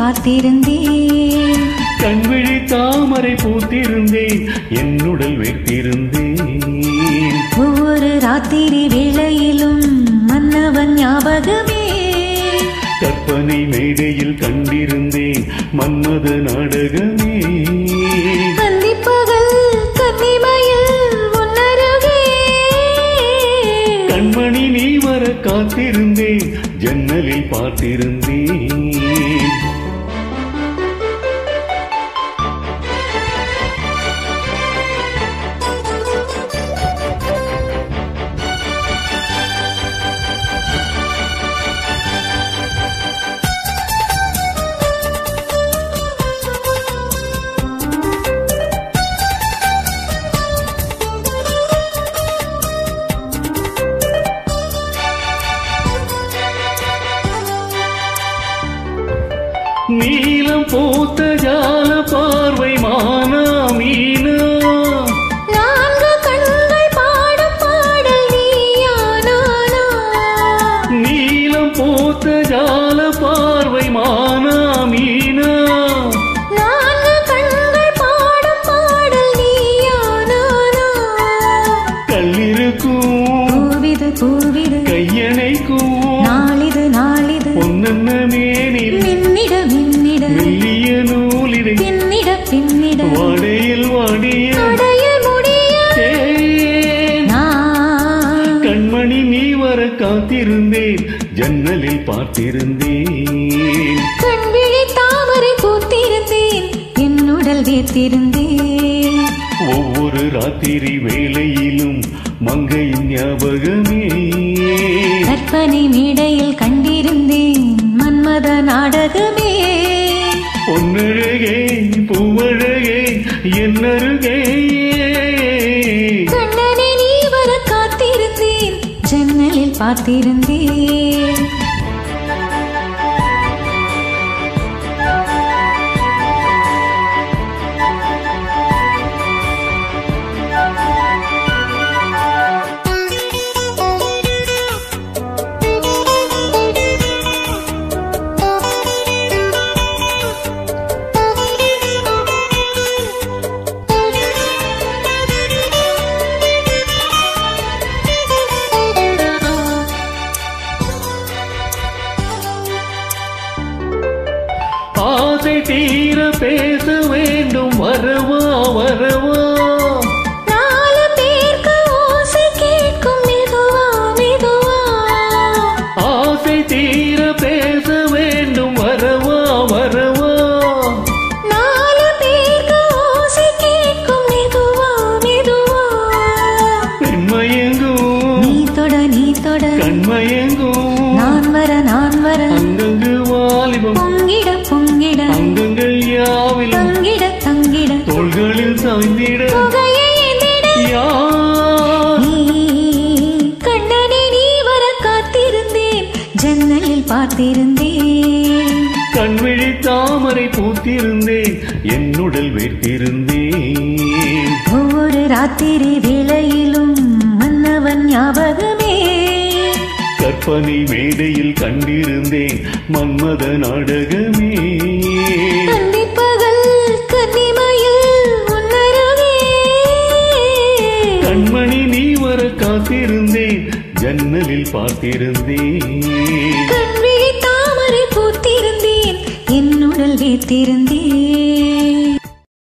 பார்த்திருந்தேன் கண்விழி தாமரை பூத்திருந்தேன் என்னுடல் வைத்திருந்தேன் ஒவ்வொரு ராத்திரி வேளையிலும் மன்னவன் ஞாபகமே கற்பனை மேடையில் கண்டிருந்தேன் மன்மத நாடகமே பள்ளிப்பகல் கன்னிமையில் உன்னருகே கண்மணி நீ வர காத்திருந்தேன் ஜன்னலில் பார்த்திருந்தேன் நீலம் போத்த ஜால பார்வை மானா மீனா நான்கு கண்கள் பாடும் பாடல் நீயானானா நீலம் போத்த ஜால பார்வை மானா மீனா நான்கு கண்கள் பாடும் பாடல் நீயானானா கல்லிருக்கும் பூவிது பூவிது கையணைக்கும் நாளிது நாளிது பொன்னன்ன மேனில் மின்னிட மின்னிட மெல்லிய நூலிடை பின்னிட பின்னிட வாடையில் வாடிய அடைய முடிய தேன். நான் கண்மணி நீ வர காத்திருந்தேன் ஜன்னலில் பார்த்திருந்தேன் கண்விழி தாமரை பூத்திருந்தேன் என்னுடல் வேத்திருந்தேன் ஒவ்வொரு ராத்திரி வேளையிலும் மங்கையின் ஞாபகமே கற்பனை மேடையில் கண்டிருந்தேன் மன்மத நாடகமே பொன்னழகே பூவழகே என்னருகே கண்ணனை நீ வர காத்திருந்தேன் ஜன்னலில் பார்த்திருந்தேன் ஆசை தீர பேச வேண்டும் வரவா வரவா நாலு பேருக்கு ஓசை கேட்கும் மெதுவா மெதுவா ஆசை தீர பேச வேண்டும் வரவா வரவா நாலு பேருக்கு ஓசை கேட்கும் மெதுவா மெதுவா பெண்மயங்கும் நீ தொட நீ தொட கண்மயங்கும் நான் வர நான் வர அங்கங்கு வாலிபம் பொங்கிட பொங்கிட அங்கங்கள் யாவிலும் தங்கிட தங்கிட தோள்களில் சாய்ந்திட புகையை எந்திட யார் நீ கண்ணனே நீ வர காத்திருந்தேன் ஜன்னலில் பார்த்திருந்தேன் கண்விழி தாமரை பூத்திருந்தேன் என்னுடல் வேர்த்திருந்தேன் ஒவ்வொரு ராத்திரி வேளையிலும் மன்னவன் ஞாபகமே கற்பனை மேடையில் கண்டிருந்தேன் மன்மத நாடகமே கன்னிப்பகல் கன்னிமையில் உன்னருகே கண்மணி நீ வர காத்திருந்தேன் ஜன்னலில் பார்த்திருந்தேன் கண்விழி தாமரை பூத்திருந்தேன் என்னுடல் வேத்திருந்தேன்